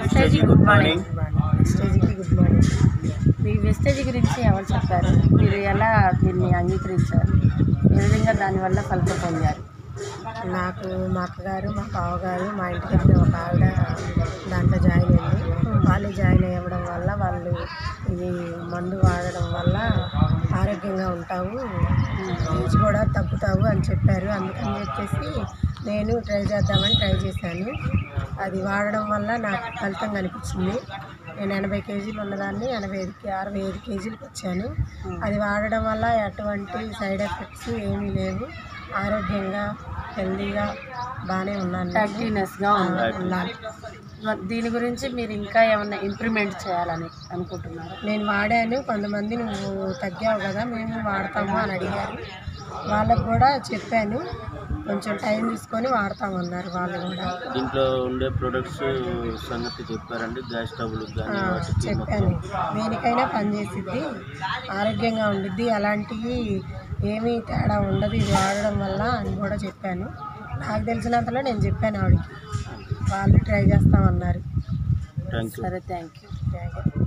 Vestige good morning స్టేజ్కి good morning మీ వెస్టేజ్ గురించి ఎవరు చెప్పారు మీరు ఎలా దీన్ని అంగీకరించారు ఏ విధంగా దానివల్ల ఫలితం పొందారు నాకు మా అక్కగారు మా బావగారు మా ఇంటికి వెళ్ళిన ఒక ఆవిడ దాంట్లో జాయిన్ అయింది వాళ్ళు జాయిన్ అవ్వడం వల్ల వాళ్ళు ఇది మందు వాడడం వల్ల ఆరోగ్యంగా ఉంటావు ఏజ్ కూడా తగ్గుతావు అని చెప్పారు అందుకని చెప్పేసి నేను ట్రై చేద్దామని ట్రై చేశాను అది వాడడం వల్ల నాకు ఫలితం కనిపించింది నేను ఎనభై కేజీలు ఉన్నదాన్ని ఎనభై ఐదు అరవై ఐదు కేజీలకు వచ్చాను అది వాడడం వల్ల ఎటువంటి సైడ్ ఎఫెక్ట్స్ ఏమీ లేవు ఆరోగ్యంగా హెల్దీగా బాగానే ఉన్నాను నేను. యాక్టివ్నెస్గా ఆ, ఉన్నారు ఉన్నాను మరి దీని గురించి మీరు ఇంకా ఏమైనా ఇంప్రూవ్మెంట్ చేయాలని అనుకుంటున్నారు నేను వాడాను కొంతమంది నువ్వు తగ్గావు కదా మేము వాడతాము అని అడిగారు వాళ్ళకు కూడా చెప్పాను కొంచెం టైం తీసుకొని వాడతామన్నారు వాళ్ళు కూడా దీంట్లో ఉండే ప్రొడక్ట్స్ సంగతి చెప్పారండి గ్యాస్ స్టవ్లు ఆ, కానీ వాటికి చెప్పాను దేనికైనా పనిచేసిద్ది ఆరోగ్యంగా ఉండిద్ది అలాంటివి ఏమీ తేడా ఉండదు ఇది వాడడం వల్ల అని కూడా చెప్పాను నాకు తెలిసినంతలో నేను చెప్పాను ఆవిడకి వాళ్ళు ట్రై చేస్తామన్నారు థ్యాంక్ యూ సరే థ్యాంక్ యూ థ్యాంక్ యూ